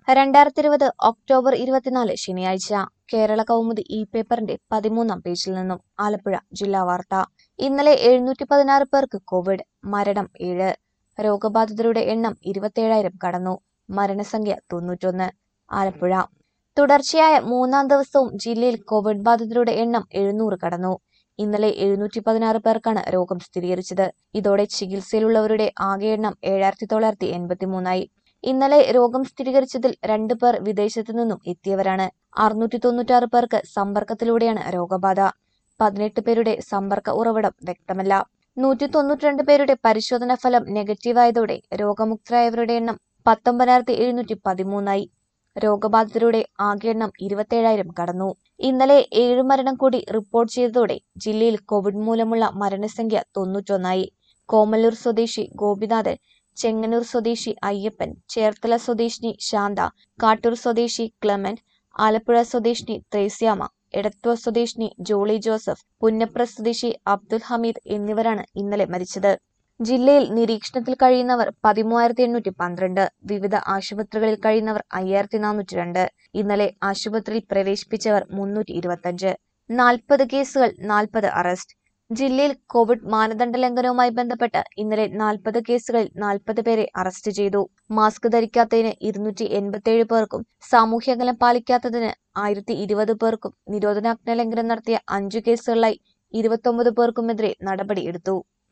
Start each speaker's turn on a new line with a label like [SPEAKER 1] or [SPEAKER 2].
[SPEAKER 1] രണ്ടായിരത്തി ഇരുപത് ഒക്ടോബർ ഇരുപത്തിനാല് ശനിയാഴ്ച കേരള കൗമുദി ഇ പേപ്പറിന്റെ പതിമൂന്നാം പേജിൽ നിന്നും ആലപ്പുഴ ജില്ലാ വാർത്ത ഇന്നലെ എഴുന്നൂറ്റി പതിനാറ് പേർക്ക് കോവിഡ് മരണം ഏഴ് രോഗബാധിതരുടെ എണ്ണം ഇരുപത്തിയേഴായിരം കടന്നു മരണസംഖ്യ തൊണ്ണൂറ്റൊന്ന് ആലപ്പുഴ തുടർച്ചയായ മൂന്നാം ദിവസവും ജില്ലയിൽ കോവിഡ് ബാധിതരുടെ എണ്ണം എഴുന്നൂറ് കടന്നു ഇന്നലെ എഴുന്നൂറ്റി പതിനാറ് പേർക്കാണ് രോഗം സ്ഥിരീകരിച്ചത് ഇതോടെ ചികിത്സയിലുള്ളവരുടെ ആകെ എണ്ണം ഏഴായിരത്തി തൊള്ളായിരത്തി എൺപത്തിമൂന്നായി ഇന്നലെ രോഗം സ്ഥിരീകരിച്ചതിൽ രണ്ടു പേർ വിദേശത്തു നിന്നും എത്തിയവരാണ് അറുന്നൂറ്റി തൊണ്ണൂറ്റാറ് പേർക്ക് സമ്പർക്കത്തിലൂടെയാണ് രോഗബാധ പതിനെട്ട് പേരുടെ സമ്പർക്ക ഉറവിടം വ്യക്തമല്ല നൂറ്റി തൊണ്ണൂറ്റിരണ്ട് പേരുടെ പരിശോധനാ ഫലം നെഗറ്റീവായതോടെ രോഗമുക്തരായവരുടെ എണ്ണം പത്തൊമ്പതിനായിരത്തി എഴുന്നൂറ്റി പതിമൂന്നായി രോഗബാധിതരുടെ ആകെ എണ്ണം ഇരുപത്തിയേഴായിരം കടന്നു ഇന്നലെ ഏഴ് മരണം കൂടി റിപ്പോർട്ട് ചെയ്തതോടെ ജില്ലയിൽ കോവിഡ് മൂലമുള്ള മരണസംഖ്യ തൊണ്ണൂറ്റൊന്നായി കോമല്ലൂർ സ്വദേശി ഗോപിനാഥൻ ചെങ്ങന്നൂർ സ്വദേശി അയ്യപ്പൻ ചേർത്തല സ്വദേശിനി ശാന്ത കാട്ടൂർ സ്വദേശി ക്ലെമന്റ് ആലപ്പുഴ സ്വദേശിനി ത്രേസ്യാമ എടത്വ സ്വദേശിനി ജോളി ജോസഫ് പുന്നപ്ര സ്വദേശി അബ്ദുൽ ഹമീദ് എന്നിവരാണ് ഇന്നലെ മരിച്ചത് ജില്ലയിൽ നിരീക്ഷണത്തിൽ കഴിയുന്നവർ പതിമൂവായിരത്തി എണ്ണൂറ്റി പന്ത്രണ്ട് വിവിധ ആശുപത്രികളിൽ കഴിയുന്നവർ അയ്യായിരത്തി നാനൂറ്റി രണ്ട് ഇന്നലെ ആശുപത്രിയിൽ പ്രവേശിപ്പിച്ചവർ മുന്നൂറ്റി ഇരുപത്തഞ്ച് നാൽപ്പത് കേസുകൾ നാൽപ്പത് അറസ്റ്റ് ജില്ലയിൽ കോവിഡ് മാനദണ്ഡ ലംഘനവുമായി ബന്ധപ്പെട്ട് ഇന്നലെ നാൽപ്പത് കേസുകളിൽ നാൽപ്പത് പേരെ അറസ്റ്റ് ചെയ്തു മാസ്ക് ധരിക്കാത്തതിന് ഇരുന്നൂറ്റി എൺപത്തിയേഴ് പേർക്കും സാമൂഹ്യകലം പാലിക്കാത്തതിന് ആയിരത്തി ഇരുപത് പേർക്കും നിരോധനാജ്ഞ ലംഘനം നടത്തിയ അഞ്ചു കേസുകളിലായി ഇരുപത്തൊമ്പത് പേർക്കുമെതിരെ നടപടിയെടുത്തു